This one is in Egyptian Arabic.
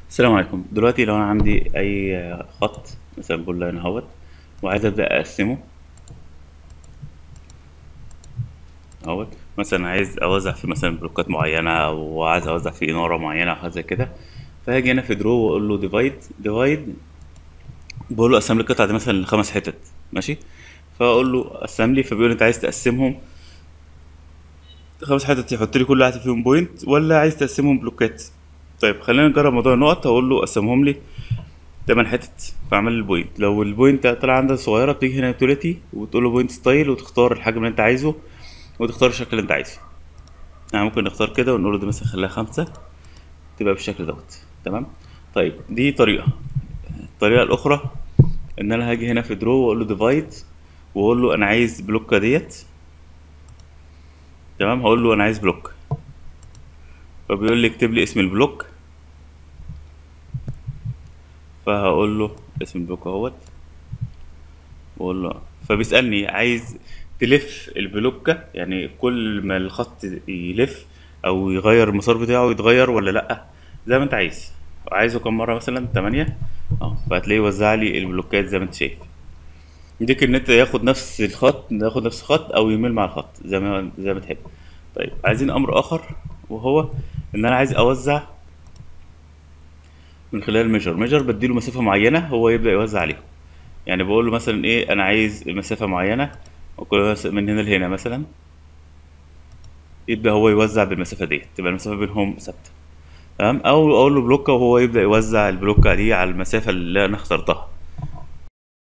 السلام عليكم دلوقتي لو انا عندي اي خط مثلا بول لاين اهوت وعايز ابدا اقسمه اهوت مثلا عايز اوزع في مثلا بلوكات معينه او عايز اوزع في اناره معينه او حاجه زي كده فهاجي هنا في درو واقول له ديفايد ديفايد بقول له قسم لي القطعه دي مثلا لخمس حتت ماشي فاقول له قسم لي فبيقول لي انت عايز تقسمهم خمس حتت يحط لي كل واحده فيهم بوينت ولا عايز تقسمهم بلوكات طيب خلينا نجرب موضوع النقط هقول له قسمهم لي تمن حتت فاعمل لي البوينت لو البوينت طلع عندك صغيره بتيجي هنا يوتيليتي وتقول له بوينت ستايل وتختار الحجم اللي انت عايزه وتختار الشكل اللي انت عايزه يعني ممكن نختار كده ونقول له دي مثلا خليها خمسة تبقى بالشكل دوت تمام طيب دي طريقة الطريقة الأخرى إن أنا هاجي هنا في درو وأقول له ديفايد وأقول له أنا عايز بلوكة ديت تمام هقول له أنا عايز بلوك فبيقول لي اكتب لي اسم البلوك فهقول له اسم البلوك اهوت واقول له فبيسألني عايز تلف البلوكة يعني كل ما الخط يلف او يغير المسار بتاعه يتغير ولا لأ زي ما انت عايز عايزه كم مرة مثلا تمانية اه فهتلاقيه وزع لي البلوكات زي ما انت شايف يديك ان انت ياخد نفس الخط ياخد نفس الخط او يميل مع الخط زي ما زي ما تحب طيب عايزين امر اخر وهو ان انا عايز اوزع من خلال ميجر ميجر بديله مسافة معينة هو يبدأ يوزع عليهم يعني بقول له مثلا ايه انا عايز مسافة معينة وكل مس- من هنا لهنا مثلا يبدأ هو يوزع بالمسافة ديت تبقى المسافة بينهم ثابتة تمام او اقول له بلوكة وهو يبدأ يوزع البلوكة دي على المسافة اللي انا اخترتها